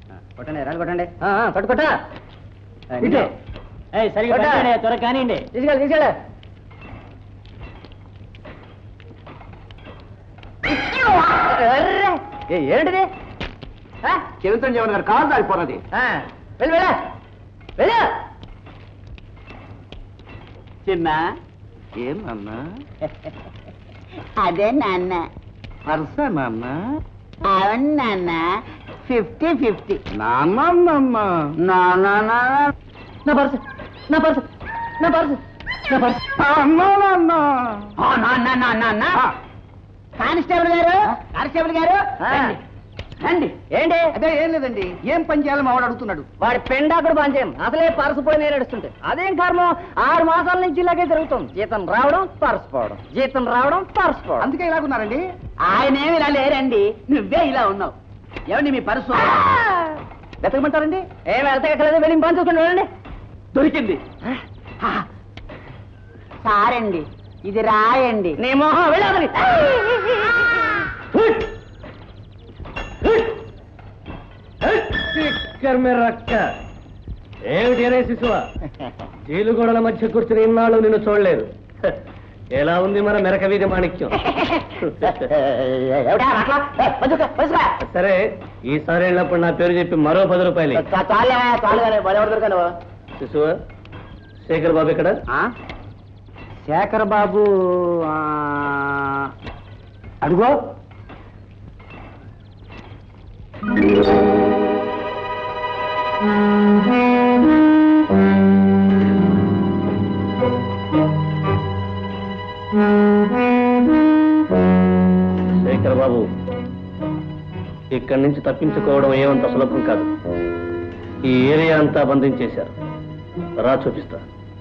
కొట్టండి రాళ్ళు కొట్టండి ఆ, ఆ, కొట్టు కొట్ట ఇటు. ఏయ్, సరిగ్గా కొట్ట. పట్టుకోండి, త్వరగా కానివ్వండి తీసుకెళ్ళి తీసుకెళ్ళి అర్రే! ఏ, ఏంటిది ఆ? చరిత్ర జీవన్ గారు కాలు దారిపోన్నది ఆ, వెళ్ళు వెళ్ళు వెళ్ళు చిన్న ఏం నాన్న అదే నాన్న పర్సా నాన్న అవును నాన్న ఫిఫ్టీ ఫిఫ్టీ నాన్న నాన్న నా నా నా నా. నా పర్సు నా పర్సు నా పర్సు నా పర్సు నాన్న నాన్న ఆ, నాన్న నాన్న నాన్న కానిస్టేబుల్ గారు కానిస్టేబుల్ గారు ఆ. రండి. రండి ఏంటి అదే ఏం లేదండి ఏం పని చేయాలని మావాడు అడుగుతున్నాడు వాడి పెండాకుడు పనిచేయం అసలే పర్సు పోయి నేను ఏడుస్తుంటే అదేం కారణం ఆరు మాసాల నుంచి ఇలాగే జరుగుతుంది జీతం రావడం పర్సు పోవడం జీతం రావడం పర్సు పోవడం అందుకే ఇలాగున్నారండి ఆయనేమి ఇలా లేరండి నువ్వే ఇలా ఉన్నావు ఏమండి మీ పరుసు వెతకమంటారండి ఏం వెళ్తే వెళ్ళి పని చూసుకుని వెళ్ళండి దొరికింది సారండి ఇది రాయండి నీ మొహం వెళ్ళాలి రక్క ఏమిటి అనే శిశువా జైలు గోడల మధ్య కూర్చుని ఇన్నాళ్ళు నిన్ను చూడలేదు హ, ఎలా ఉంది మన మెరక వీధి మాణిక్యం ఎవడా అట్లా ఏ, పదుకో, పదుకో. సరే ఈసారి వెళ్ళినప్పుడు నా పేరు చెప్పి మరో పది రూపాయలు ఇయ్యి. చా- చాలే చాలు కానీ ఎవరు దొరకను శిశువా శేఖర్ బాబు ఇక్కడ శేఖర్ బాబు ఆ, అడుగో శేఖర్ బాబు ఇక్కడి నుంచి తప్పించుకోవడం ఏమంత సులభం కాదు ఈ ఏరియా అంతా బంధించేశారు రా చూపిస్తా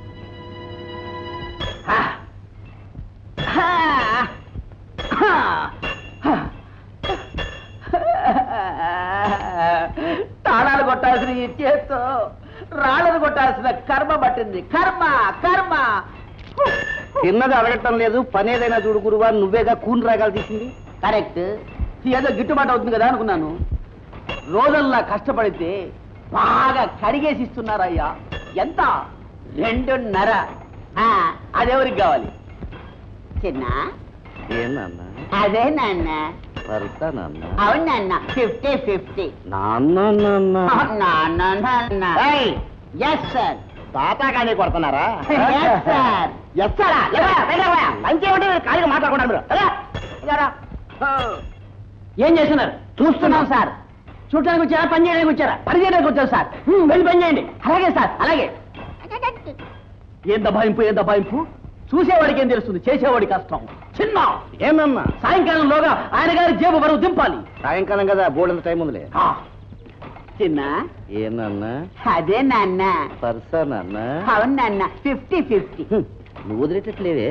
తాళాలు కొట్టాల్సిన ఈ చేత్తో రాళ్ళను కొట్టాల్సిన కర్మ పట్టింది కర్మ కర్మ తిన్నది అడగటం లేదు పని ఏదైనా చూడు గురువా నువ్వేగా కూని రాగాలు తీసింది కరెక్ట్ ఏదో గిట్టుబాటు అవుతుంది కదా అనుకున్నాను రోజుల్లా కష్టపడితే బాగా కడిగేసి ఇస్తున్నారయ్యా ఎంత రెండున్నర ఆ, అదెవరికి కావాలి చిన్న ఏం నాన్న అదే నాన్న పర్సా నాన్న అవును నాన్న ఫిఫ్టీ ఫిఫ్టీ నాన్న నాన్న నాన్న నాన్న ఎస్ సార్ తాతా కానీ కొడుతున్నారా ఎస్ సార్ ఎస్ సారా మంచి ఏమిటి ఖాళీగా మాట్లాడుకున్నాను మీరు అదే. ఇలారా. ఏం చేస్తున్నారు చూస్తున్నాం సార్ చూడటానికి వచ్చారా పని చేయడానికి వచ్చారా పని చేయడానికి వచ్చారు సార్ హ్మ్, వెళ్ళి పని చేయండి అలాగే సార్ అలాగే ఏం దబాయింపు ఏం దబాయింపు చూసేవాడికి ఏం తెలుస్తుంది చేసేవాడి కష్టం చిన్న ఏమమ్మా సాయంకాలంలోగా ఆయన గారి జేబు బరువు దింపాలి సాయంకాలం కదా బోర్డు టైం ఉందిలే ఆ. చిన్న ఏనన్నా అదే నాన్న పర్సా నాన్న అవును నాన్న ఫిఫ్టీ ఫిఫ్టీ హ్మ్, నువ్వు వదిలేటట్లేదే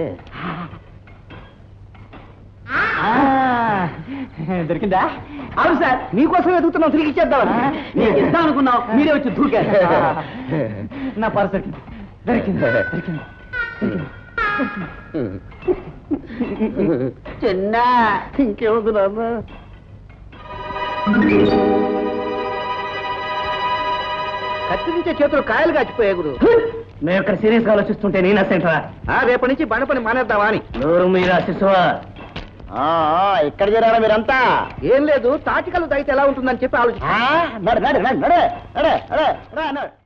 దొరికిందా అవును సార్ మీకోసం వెతుకుతున్నాం తిరిగి ఇచ్చేద్దామని మీకు ఇద్దాం అనుకున్నాం మీరే వచ్చి దూకారు నా పర్స్ దొరికింది దొరికింది దొరికింది చిన్న ఇంకేముంది నాన్న కత్తిరించే చేతులు కాయలు కాచిపోయాయి గురు మేము ఇక్కడ సీరియస్ గా ఆలోచిస్తుంటే నేను సెంటరా ఆ, రేపటి నుంచి బండ పని మానేద్దామా అని నోరు మీరా శిశువా ఆ, ఆ, ఎక్కడ చేరారా మీరంతా ఏం లేదు తాటికలు తాగితే ఎలా ఉంటుందని చెప్పి ఆలోచి నడు నడు నడు నడు నడు నడు నడు